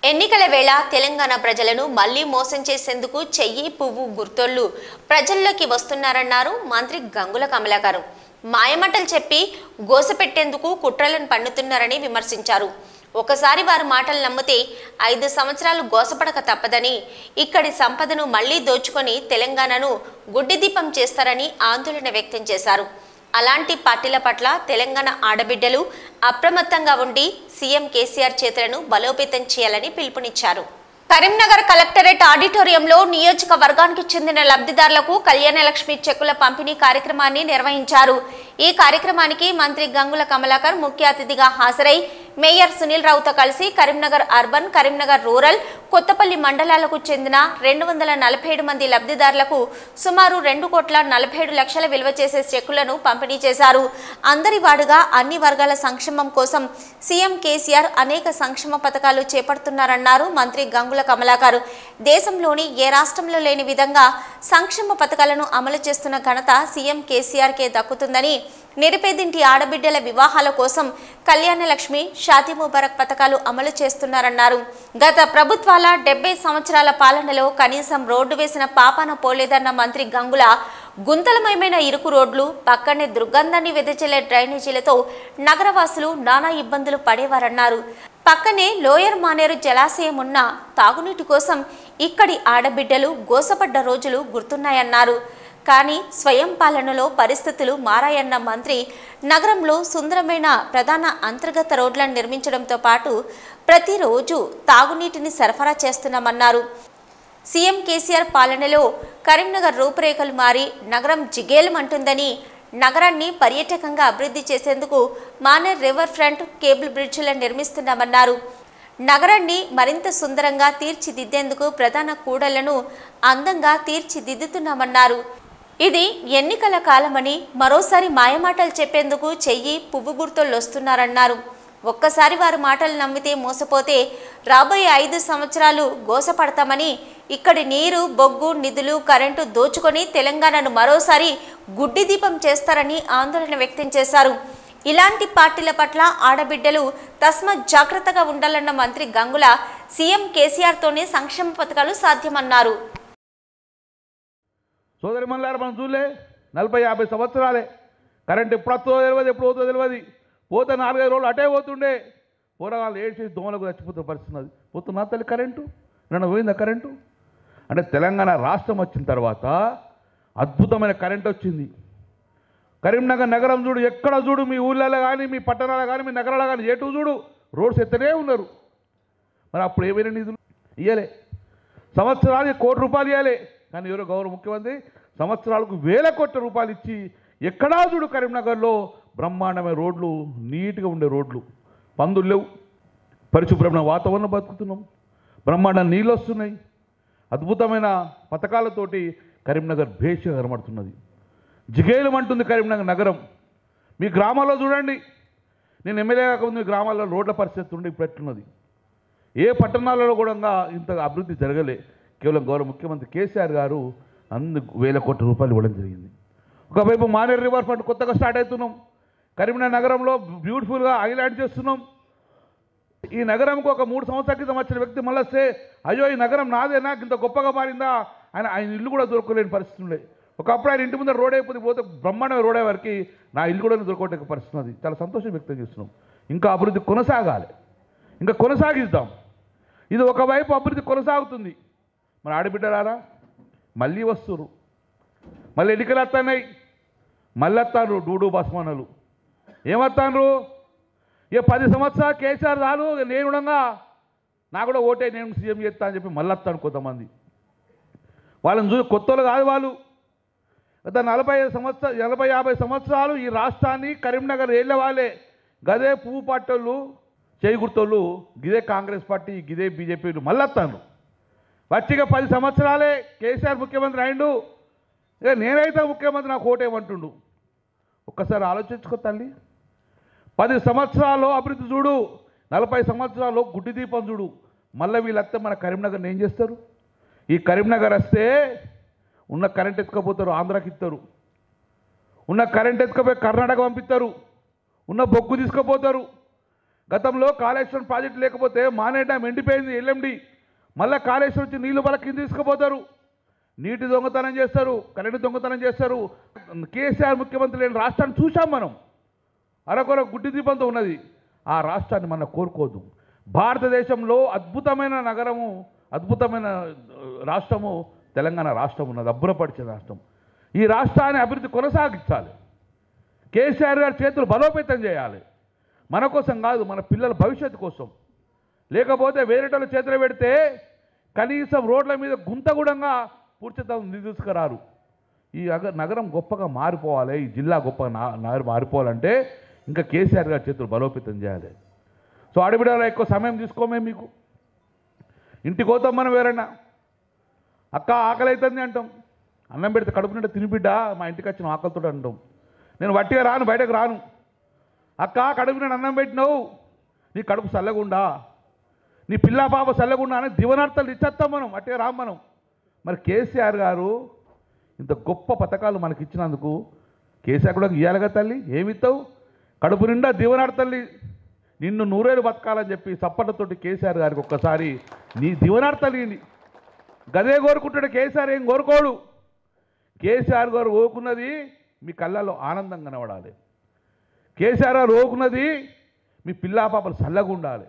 ఎన్నికల వేళ తెలంగాణ ప్రజలను మళ్లీ మోసం చేసేందుకు చెయ్యి పువ్వు గుర్తోళ్లు ప్రజల్లోకి వస్తున్నారన్నారు మంత్రి గంగుల కమలాకర్ మాయమాటలు చెప్పి గోసపెట్టేందుకు కుట్రలను పన్నుతున్నారని విమర్శించారు ఒకసారి వారి మాటలు నమ్మితే ఐదు సంవత్సరాలు గోసపడక తప్పదని ఇక్కడి సంపదను మళ్లీ దోచుకొని తెలంగాణను గుడ్డిదీపం చేస్తారని ఆందోళన వ్యక్తం చేశారు అలాంటి పార్టీల పట్ల తెలంగాణ ఆడబిడ్డలు అప్రమత్తంగా ఉండి సీఎం కేసీఆర్ చేతులను బలోపేతం చేయాలని పిలుపునిచ్చారు కరీంనగర్ కలెక్టరేట్ ఆడిటోరియంలో నియోజకవర్గానికి చెందిన లబ్ధిదారులకు కళ్యాణ లక్ష్మి చెక్కుల పంపిణీ కార్యక్రమాన్ని నిర్వహించారు ఈ కార్యక్రమానికి మంత్రి గంగుల కమలాకర్ ముఖ్య అతిథిగా హాజరై మేయర్ సునీల్ రావుతో కలిసి కరీంనగర్ అర్బన్ కరీంనగర్ రూరల్ కొత్తపల్లి మండలాలకు చెందిన రెండు వందల నలభై ఏడు మంది లబ్ధిదారులకు సుమారు రెండు కోట్ల నలభై ఏడు లక్షల విలువ చేసే చెక్కులను పంపిణీ చేశారు అందరి వాడుగా అన్ని వర్గాల సంక్షేమం కోసం సీఎం కేసీఆర్ అనేక సంక్షేమ పథకాలు చేపడుతున్నారన్నారు మంత్రి గంగుల కమలాకర్ దేశంలోని ఏ రాష్ట్రంలో లేని విధంగా సంక్షేమ పథకాలను అమలు చేస్తున్న ఘనత సీఎం కేసీఆర్కే దక్కుతుందని నిరుపేదింటి ఆడబిడ్డల వివాహాల కోసం కళ్యాణ లక్ష్మి షాదీ ముబారక్ పథకాలు అమలు చేస్తున్నారన్నారు గత ప్రభుత్వాల డెబ్బై సంవత్సరాల పాలనలో కనీసం రోడ్డు వేసిన పాపాన పోలేదన్న మంత్రి గంగుల గుంతలమయమైన ఇరుకు రోడ్లు పక్కనే దుర్గంధాన్ని వెదజల్లే డ్రైనేజీలతో నగరవాసులు నానా ఇబ్బందులు పడేవారన్నారు పక్కనే లోయర్ మానేరు జలాశయం ఉన్న తాగునీటి కోసం ఇక్కడి ఆడబిడ్డలు గోసపడ్డ రోజులు గుర్తున్నాయన్నారు కానీ స్వయం పాలనలో పరిస్థితులు మారాయన్న మంత్రి నగరంలో సుందరమైన ప్రధాన అంతర్గత రోడ్లను నిర్మించడంతో పాటు ప్రతిరోజు తాగునీటిని సరఫరా చేస్తున్నామన్నారు సీఎం కేసీఆర్ పాలనలో కరీంనగర్ రూపురేఖలు మారి నగరం జిగేలమంటుందని నగరాన్ని పర్యాటకంగా అభివృద్ధి చేసేందుకు మానేర్ రివర్ ఫ్రంట్ కేబుల్ బ్రిడ్జిలను నిర్మిస్తున్నామన్నారు నగరాన్ని మరింత సుందరంగా తీర్చిదిద్దేందుకు ప్రధాన కూడళ్లను అందంగా తీర్చిదిద్దుతున్నామన్నారు ఇది ఎన్నికల కాలమని మరోసారి మాయమాటలు చెప్పేందుకు చెయ్యి పువ్వు గుర్తులు వస్తున్నారన్నారు ఒక్కసారి వారి మాటలు నమ్మితే మోసపోతే రాబోయే ఐదు సంవత్సరాలు గోసపడతామని ఇక్కడి నీరు బొగ్గు నిధులు కరెంటు దోచుకొని తెలంగాణను మరోసారి గుడ్డి దీపం చేస్తారని ఆందోళన వ్యక్తం చేశారు ఇలాంటి పార్టీల పట్ల ఆడబిడ్డలు తస్మత్ జాగ్రత్తగా ఉండాలన్న మంత్రి గంగుల సీఎం కేసీఆర్తోనే సంక్షేమ పథకాలు సాధ్యమన్నారు సోదరి మల్లారు మనం చూడలే నలభై యాభై సంవత్సరాలే కరెంట్ ఎప్పుడు వస్తుందో తెలియదు ఎప్పుడు పోతుందో తెలియదు పోతే నాలుగైదు రోజులు అటే పోతుండే పూరగాళ్ళు ఏడ్చేసి దోమలకు చచ్చిపోతున్న పరిస్థితి ఉన్నది పోతున్నా తల్లి కరెంటు నన్ను పోయిందా కరెంటు అంటే తెలంగాణ రాష్ట్రం వచ్చిన తర్వాత అద్భుతమైన కరెంట్ వచ్చింది కరీంనగర్ నగరం చూడు ఎక్కడ చూడు మీ ఊళ్ళలో కానీ మీ పట్టణాలు కానీ మీ నగరాలు కానీ ఎటు చూడు రోడ్స్ ఎత్తనే ఉన్నారు మరి అప్పుడు ఏమైనా నిధులు ఇయ్యలే సంవత్సరానికి కోటి రూపాయలు ఇవ్వాలి కానీ ఎవరో గౌరవ ముఖ్యమంత్రి సంవత్సరాలకు వేల కోట్ల రూపాయలు ఇచ్చి ఎక్కడా చూడు కరీంనగర్లో బ్రహ్మాండమైన రోడ్లు నీట్గా ఉండే రోడ్లు పందులు లేవు పరిశుభ్రమైన వాతావరణం బతుకుతున్నాం బ్రహ్మాండ నీళ్ళు వస్తున్నాయి అద్భుతమైన పథకాలతోటి కరీంనగర్ భేషగా కనబడుతున్నది జిగేలమంటుంది కరీంనగర్ నగరం మీ గ్రామాల్లో చూడండి నేను ఎమ్మెల్యే కాకముందు మీ గ్రామాల్లో రోడ్ల పరిస్థితి ఉండి ఇప్పుడు ఎట్లున్నది ఏ పట్టణాలలో కూడా ఇంత అభివృద్ధి జరగలే కేవలం గౌరవ ముఖ్యమంత్రి కేసీఆర్ గారు అందు వేల కోట్ల రూపాయలు ఇవ్వడం జరిగింది ఒకవైపు మానేరు రివర్ ఫ్రంట్ కొత్తగా స్టార్ట్ అవుతున్నాం కరీంనగర్ నగరంలో బ్యూటిఫుల్గా ఐలాండ్ చేస్తున్నాం ఈ నగరంకు ఒక మూడు సంవత్సరాల క్రితం వచ్చిన వ్యక్తి మళ్ళీ వస్తే అయ్యో ఈ నగరం నాదేనా ఇంత గొప్పగా మారిందా ఆయన ఆయన ఇల్లు కూడా దొరకలేని పరిస్థితి ఉండే ఒకప్పుడు ఆయన ఇంటి ముందర రోడ్ అయిపోతే పోతే బ్రహ్మాండమైన రోడ్ వరకు నా ఇల్లు కూడా దొరకటే పరిస్థితి ఉన్నది చాలా సంతోషం వ్యక్తం చేస్తున్నాం ఇంకా అభివృద్ధి కొనసాగాలి ఇంకా కొనసాగిద్దాం ఇది ఒకవైపు అభివృద్ధి కొనసాగుతుంది మన ఆడబిడ్డలారా మళ్ళీ వస్తురు మళ్ళీ ఎన్నికలు వస్తున్నాయి మళ్ళీ వస్తాను డూడు బస్మానలు ఏమత్తాను ఇక పది సంవత్సరాలు కేసీఆర్ రాను ఇక నేను ఉండగా నాకు కూడా ఓటే నేను సీఎం చేస్తా అని చెప్పి మళ్ళీ వస్తాను కొంతమంది వాళ్ళని చూ కొత్త వాళ్ళు కాదు వాళ్ళు గత నలభై ఐదు సంవత్సర నలభై యాభై సంవత్సరాలు ఈ రాష్ట్రాన్ని కరీంనగర్ ఏళ్ళ వాళ్ళే గదే పువ్వు పట్టోళ్ళు చేయి గుర్తోళ్ళు గిదే కాంగ్రెస్ పార్టీ గిదే బీజేపీలు మళ్ళీ వస్తాను వచ్చిగా పది సంవత్సరాలే కేసీఆర్ ముఖ్యమంత్రి అయిండు ఇక నేనైతే ముఖ్యమంత్రి నాకు ఓటేమంటుండు ఒక్కసారి ఆలోచించుకో తల్లి పది సంవత్సరాల్లో అభివృద్ధి చూడు నలభై సంవత్సరాల్లో గుడ్డి దీపం చూడు మళ్ళీ వీళ్ళంతా మన కరీంనగర్ని ఏం చేస్తారు ఈ కరీంనగర్ వస్తే ఉన్న కరెంట్ ఎత్తుకపోతారు ఆంధ్రాకి ఇస్తారు ఉన్న కరెంట్ ఎత్తుకపోయి కర్ణాటక పంపిస్తారు ఉన్న బొగ్గు తీసుకుపోతారు గతంలో కాళేశ్వరం ప్రాజెక్టు లేకపోతే మానే డ్యామ్ ఎండిపోయింది ఎల్ఎండి మళ్ళీ కాళేశ్వరం వచ్చి నీళ్లు వాళ్ళ కింద తీసుకుపోతారు నీటి దొంగతనం చేస్తారు కరెంటు దొంగతనం చేస్తారు కేసీఆర్ ముఖ్యమంత్రి లేని రాష్ట్రాన్ని చూసాం మనం అరకొర గుడ్డి దీపంతో ఉన్నది ఆ రాష్ట్రాన్ని మనం కోరుకోదు భారతదేశంలో అద్భుతమైన నగరము అద్భుతమైన ఆ, రాష్ట్రము తెలంగాణ రాష్ట్రం ఉన్నది అబ్బురపరిచిన రాష్ట్రం ఈ రాష్ట్రాన్ని అభివృద్ధి కొనసాగించాలి కేసీఆర్ గారి చేతులు బలోపేతం చేయాలి మన కోసం కాదు మన పిల్లల భవిష్యత్తు కోసం లేకపోతే వేరేటోళ్ళ చేతులు పెడితే కనీసం రోడ్ల మీద గుంతగూడంగా పూడ్చితం తీసుకురారు ఈ అగ- నగరం గొప్పగా మారిపోవాలి ఈ జిల్లా గొప్పగా నా నగరం మారిపోవాలంటే ఇంకా కేసీఆర్ గారి చేతులు బలోపేతం చేయాలి సో ఆడబిడ్డలో ఎక్కువ సమయం తీసుకోమే మీకు ఇంటికి పోతాం మనం వేరన్నా అక్క ఆకలి అవుతుంది అంటాం అన్నం పెడితే కడుపు నిండా తినిబిడ్డ మా ఇంటికి వచ్చిన ఆకలితో అంటాం నేను వట్టిగా రాను బయటకు రాను అక్క కడుపు నిండా అన్నం పెట్టినావు నీ కడుపు చల్లగుండా నీ పిల్ల పాప చల్లగుండా అని దివనార్థాలు ఇచ్చేస్తాం మనం అట్టే రాం మనం మరి కేసీఆర్ గారు ఇంత గొప్ప పథకాలు మనకి ఇచ్చినందుకు కేసీఆర్ కూడా ఇయ్యాలిగా తల్లి ఏమిస్తావు కడుపు నిండా దీవనాడు తల్లి నిన్ను నూరేళ్ళు బతకాలని చెప్పి సప్పట్లతోటి కేసీఆర్ గారికి ఒక్కసారి నీ దీవనాడు తల్లి గదే కోరుకుంటాడు కేసీఆర్ ఏం కోరుకోడు కేసీఆర్ గారు ఓకున్నది మీ కళ్ళల్లో ఆనందం కనబడాలి కేసీఆర్ గారు ఓకున్నది మీ పిల్లా పాపలు చల్లగా ఉండాలి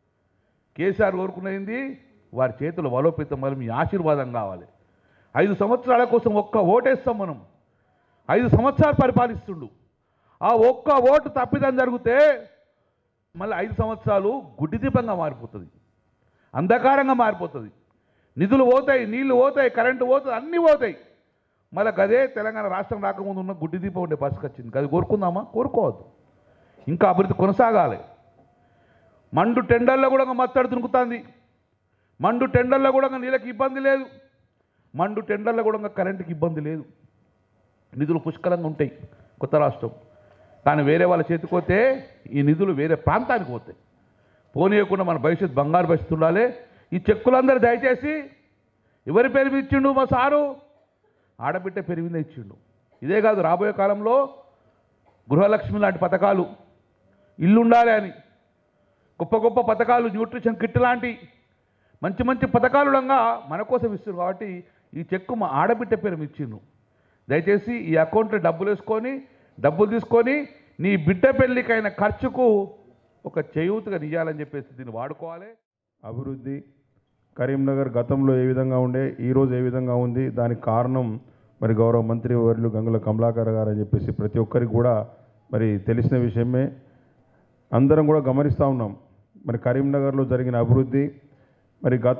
కేసీఆర్ కోరుకునేది వారి చేతులు బలోపేతం వల్ల మీ ఆశీర్వాదం కావాలి ఐదు సంవత్సరాల కోసం ఒక్క ఓటేస్తాం మనం ఐదు సంవత్సరాలు పరిపాలిస్తుండు ఆ ఒక్క ఓటు తప్పిదం జరిగితే మళ్ళీ ఐదు సంవత్సరాలు గుడ్డి దీపంగా మారిపోతుంది అంధకారంగా మారిపోతుంది నిధులు పోతాయి నీళ్లు పోతాయి కరెంటు పోతుంది అన్నీ పోతాయి మళ్ళీ గదే తెలంగాణ రాష్ట్రం రాకముందు ఉన్న గుడ్డి దీపం ఉండే పరిస్థితి వచ్చింది గది కోరుకుందామా కోరుకోవద్దు ఇంకా అభివృద్ధి కొనసాగాలి మండు టెండర్లో కూడా మత్తడి దునుకుతుంది మండు టెండర్లో కూడా నీళ్ళకి ఇబ్బంది లేదు మండు టెండర్లో కూడా కరెంటుకి ఇబ్బంది లేదు నిధులు పుష్కలంగా ఉంటాయి కొత్త రాష్ట్రం కానీ వేరే వాళ్ళ చేతికి పోతే ఈ నిధులు వేరే ప్రాంతానికి పోతాయి పోనీయకుండా మన భవిష్యత్తు బంగారు భవిష్యత్తు ఉండాలి ఈ చెక్కులందరూ దయచేసి ఎవరి పేరు మీద ఇచ్చిండు మా సారు ఆడబిడ్డ పేరు మీద ఇచ్చిండు ఇదే కాదు రాబోయే కాలంలో గృహలక్ష్మి లాంటి పథకాలు ఇల్లు ఉండాలి అని గొప్ప గొప్ప పథకాలు న్యూట్రిషన్ కిట్ లాంటి మంచి మంచి పథకాలు ఉండగా మన కోసం ఇస్తున్నారు కాబట్టి ఈ చెక్కు మా ఆడబిడ్డ పేరు మీద ఇచ్చిండ్రు దయచేసి ఈ అకౌంట్లో డబ్బులు వేసుకొని డబ్బులు తీసుకొని నీ బిడ్డ పెళ్ళికైన ఖర్చుకు ఒక చేయూతగా నియ్యాలని చెప్పేసి దీన్ని వాడుకోవాలి అభివృద్ధి కరీంనగర్ గతంలో ఏ విధంగా ఉండే ఈరోజు ఏ విధంగా ఉంది దానికి కారణం మరి గౌరవ మంత్రి వర్యులు గంగుల కమలాకర్ గారు అని చెప్పేసి ప్రతి ఒక్కరికి కూడా మరి తెలిసిన విషయమే అందరం కూడా గమనిస్తూ ఉన్నాం మరి కరీంనగర్లో జరిగిన అభివృద్ధి మరి గత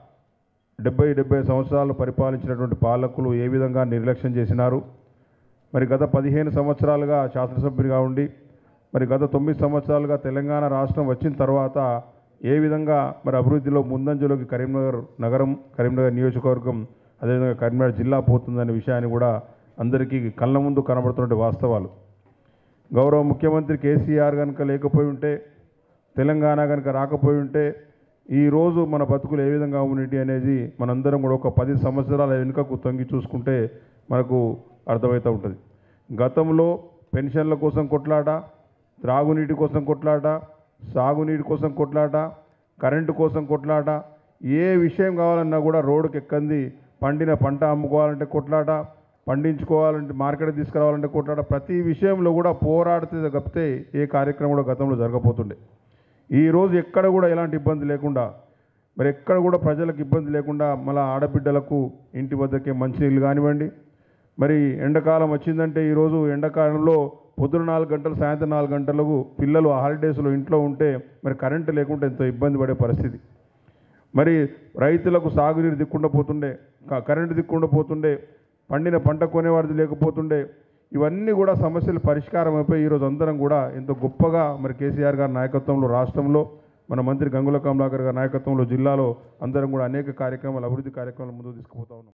డెబ్బై డెబ్బై సంవత్సరాలు పరిపాలించినటువంటి పాలకులు ఏ విధంగా నిర్లక్ష్యం చేసినారు మరి గత పదిహేను సంవత్సరాలుగా శాసనసభ్యునిగా ఉండి మరి గత తొమ్మిది సంవత్సరాలుగా తెలంగాణ రాష్ట్రం వచ్చిన తర్వాత ఏ విధంగా మరి అభివృద్ధిలో ముందంజలోకి కరీంనగర్ నగరం కరీంనగర్ నియోజకవర్గం అదేవిధంగా కరీంనగర్ జిల్లా పోతుందనే విషయాన్ని కూడా అందరికీ కళ్ళ ముందు కనబడుతున్న వాస్తవాలు గౌరవ ముఖ్యమంత్రి కేసీఆర్ కనుక లేకపోయి ఉంటే తెలంగాణ కనుక రాకపోయి ఉంటే ఈరోజు మన బతుకులు ఏ విధంగా ఉన్నటి అనేది మనందరం కూడా ఒక పది సంవత్సరాల వెనుకకు తొంగి చూసుకుంటే మనకు అర్థమవుతూ ఉంటుంది గతంలో పెన్షన్ల కోసం కొట్లాట త్రాగునీటి కోసం కొట్లాట సాగునీటి కోసం కొట్లాట కరెంటు కోసం కొట్లాట ఏ విషయం కావాలన్నా కూడా రోడ్డుకి ఎక్కంది పండిన పంట అమ్ముకోవాలంటే కొట్లాట పండించుకోవాలంటే మార్కెట్ తీసుకురావాలంటే కొట్లాట ప్రతి విషయంలో కూడా పోరాడితే తప్పితే ఏ కార్యక్రమం కూడా గతంలో జరగబోతుండే ఈ రోజు ఎక్కడ కూడా ఎలాంటి ఇబ్బంది లేకుండా మరి ఎక్కడ కూడా ప్రజలకు ఇబ్బంది లేకుండా మళ్ళీ ఆడబిడ్డలకు ఇంటి వద్దకే మంచినీళ్ళు కానివ్వండి మరి ఎండాకాలం వచ్చిందంటే ఈరోజు ఎండాకాలంలో పొద్దున నాలుగు గంటలు సాయంత్రం నాలుగు గంటలకు పిల్లలు హాలిడేస్లో ఇంట్లో ఉంటే మరి కరెంటు లేకుంటే ఎంతో ఇబ్బంది పడే పరిస్థితి మరి రైతులకు సాగునీరు దిక్కుండా పోతుండే క- కరెంటు దిక్కుండా పోతుండే పండిన పంట కొనేవాడిది లేకపోతుండే ఇవన్నీ కూడా సమస్యలు పరిష్కారం అయిపోయి ఈరోజు అందరం కూడా ఎంతో గొప్పగా మరి కేసీఆర్ గారి నాయకత్వంలో రాష్ట్రంలో మన మంత్రి గంగుల కమలాకర్ గారి నాయకత్వంలో జిల్లాలో అందరం కూడా అనేక కార్యక్రమాలు అభివృద్ధి కార్యక్రమాలు ముందుకు తీసుకుపోతా ఉన్నాం